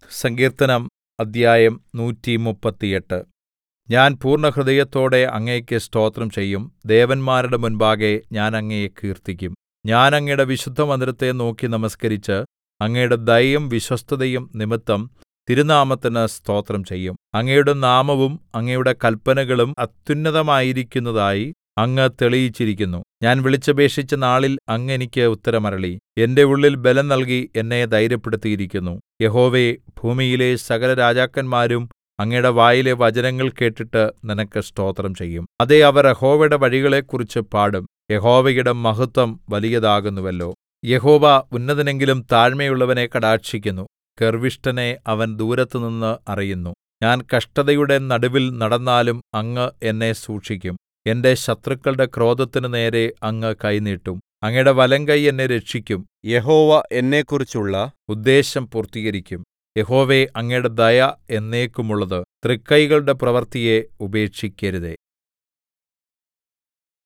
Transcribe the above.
സങ്കീർത്തനം അദ്ധ്യായം നൂറ്റിമുപ്പത്തിയെട്ട് ഞാൻ പൂർണ്ണഹൃദയത്തോടെ അങ്ങേക്ക് സ്തോത്രം ചെയ്യും ദേവന്മാരുടെ മുമ്പാകെ ഞാൻ അങ്ങയെ കീർത്തിക്കും ഞാൻ അങ്ങയുടെ വിശുദ്ധമന്ദിരത്തെ നോക്കി നമസ്കരിച്ച് അങ്ങയുടെ ദയയും വിശ്വസ്തതയും നിമിത്തം തിരുനാമത്തിന് സ്തോത്രം ചെയ്യും അങ്ങയുടെ നാമവും അങ്ങയുടെ കല്പനകളും അത്യുന്നതമായിരിക്കുന്നതായി അങ്ങ് തെളിയിച്ചിരിക്കുന്നു ഞാൻ വിളിച്ചപേക്ഷിച്ച നാളിൽ അങ്ങ് എനിക്ക് ഉത്തരമരുളി എന്റെ ഉള്ളിൽ ബലം നൽകി എന്നെ ധൈര്യപ്പെടുത്തിയിരിക്കുന്നു യഹോവേ ഭൂമിയിലെ സകലരാജാക്കന്മാരും അങ്ങയുടെ വായിലെ വചനങ്ങൾ കേട്ടിട്ട് നിനക്ക് സ്തോത്രം ചെയ്യും അതേ അവർ യഹോവയുടെ വഴികളെക്കുറിച്ച് പാടും യഹോവയുടെ മഹത്വം വലിയതാകുന്നുവല്ലോ യഹോവ ഉന്നതനെങ്കിലും താഴ്മയുള്ളവനെ കടാക്ഷിക്കുന്നു ഗർവ്വിഷ്ഠനെ അവൻ ദൂരത്തുനിന്ന് അറിയുന്നു ഞാൻ കഷ്ടതയുടെ നടുവിൽ നടന്നാലും അങ്ങ് എന്നെ സൂക്ഷിക്കും എന്റെ ശത്രുക്കളുടെ ക്രോധത്തിന് നേരെ അങ്ങ് കൈ നീട്ടും അങ്ങയുടെ വലങ്കൈ എന്നെ രക്ഷിക്കും യഹോവ എന്നെക്കുറിച്ചുള്ള ഉദ്ദേശ്യം പൂർത്തീകരിക്കും യഹോവേ അങ്ങയുടെ ദയ എന്നേക്കുമുള്ളത് തൃക്കൈകളുടെ പ്രവൃത്തിയെ ഉപേക്ഷിക്കരുതേ